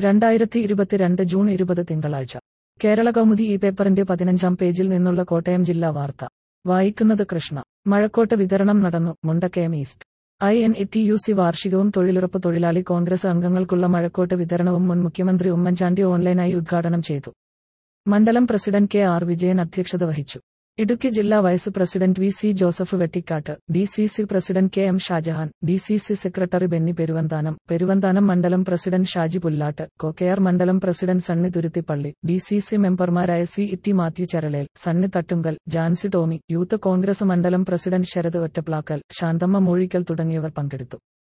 രണ്ടായിരത്തി ഇരുപത്തിരണ്ട് ജൂൺ ഇരുപത് തിങ്കളാഴ്ച കേരള കൗമുദി ഈ പേപ്പറിന്റെ പതിനഞ്ചാം പേജിൽ നിന്നുള്ള കോട്ടയം ജില്ലാ വാർത്ത വായിക്കുന്നത് കൃഷ്ണ മഴക്കോട്ട് വിതരണം നടന്നു Mundakayam east I N T U C സി വാർഷികവും തൊഴിലുറപ്പ് തൊഴിലാളി കോൺഗ്രസ് അംഗങ്ങൾക്കുള്ള മഴക്കോട്ട് വിതരണവും മുൻ മുഖ്യമന്ത്രി ഉമ്മൻചാണ്ടി ഓൺലൈനായി ഉദ്ഘാടനം ചെയ്തു മണ്ഡലം പ്രസിഡന്റ് കെ ആർ വിജയൻ അധ്യക്ഷത വഹിച്ചു ഇടുക്കി ജില്ലാ vice president V C Joseph Vettikkattu D C C president K M Shajahan D C C secretary Benny Peruvanthanam Peruvanthanam മണ്ഡലം പ്രസിഡന്റ് ഷാജി പുല്ലാട്ട് കൊക്കയാർ മണ്ഡലം president Sunny Thuruthippally D C C മെമ്പർമാരായ സി ഇറ്റി മാത്യു ചരളേൽ സണ്ണി തട്ടുങ്കൽ ജാൻസി ടോമി യൂത്ത് കോൺഗ്രസ് മണ്ഡലം പ്രസിഡന്റ് ശരത് ഒറ്റപ്ലാക്കൽ ശാന്തമ്മ മൂഴിക്കൽ തുടങ്ങിയവർ പങ്കെടുത്തു